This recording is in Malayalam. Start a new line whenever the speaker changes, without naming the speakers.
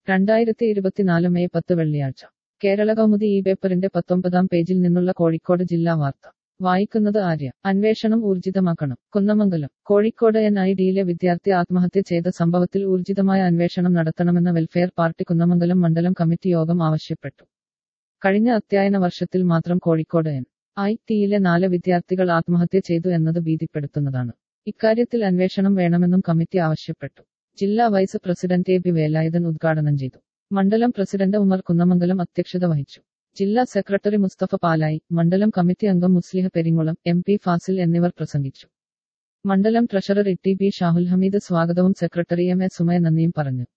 രണ്ടായിരത്തി ഇരുപത്തിനാല് മെയ് പത്ത് വെള്ളിയാഴ്ച കേരള കൗമുദി ഈ പേപ്പറിന്റെ പത്തൊമ്പതാം പേജിൽ നിന്നുള്ള കോഴിക്കോട് ജില്ലാ വാർത്ത വായിക്കുന്നത് ആര്യ അന്വേഷണം ഊർജിതമാക്കണം കുന്നമംഗലം കോഴിക്കോട് എൻ ഐ ഡിയിലെ വിദ്യാർത്ഥി ആത്മഹത്യ ചെയ്ത സംഭവത്തിൽ ഊർജിതമായ അന്വേഷണം നടത്തണമെന്ന വെൽഫെയർ പാർട്ടി കുന്നമംഗലം മണ്ഡലം കമ്മിറ്റി യോഗം ആവശ്യപ്പെട്ടു കഴിഞ്ഞ അധ്യയന വർഷത്തിൽ മാത്രം കോഴിക്കോട് എൻ ഐ ടിയിലെ നാല് വിദ്യാർത്ഥികൾ ആത്മഹത്യ ചെയ്തു എന്നത് ഭീതിപ്പെടുത്തുന്നതാണ് ഇക്കാര്യത്തിൽ അന്വേഷണം വേണമെന്നും കമ്മിറ്റി ആവശ്യപ്പെട്ടു ജില്ലാ vice president A B Velayudhan ഉദ്ഘാടനം ചെയ്തു മണ്ഡലം പ്രസിഡന്റ് ഉമർ കുന്നമംഗലം അധ്യക്ഷത വഹിച്ചു ജില്ലാ സെക്രട്ടറി മുസ്തഫ പാലായി മണ്ഡലം കമ്മിറ്റി അംഗം മുസ്ലിഹ പെരിങ്ങുളം എം പി ഫാസിൽ എന്നിവർ പ്രസംഗിച്ചു മണ്ഡലം treasurer E T B Shahul Hameed സ്വാഗതവും സെക്രട്ടറി എം എ സുമയ നന്ദിയും പറഞ്ഞു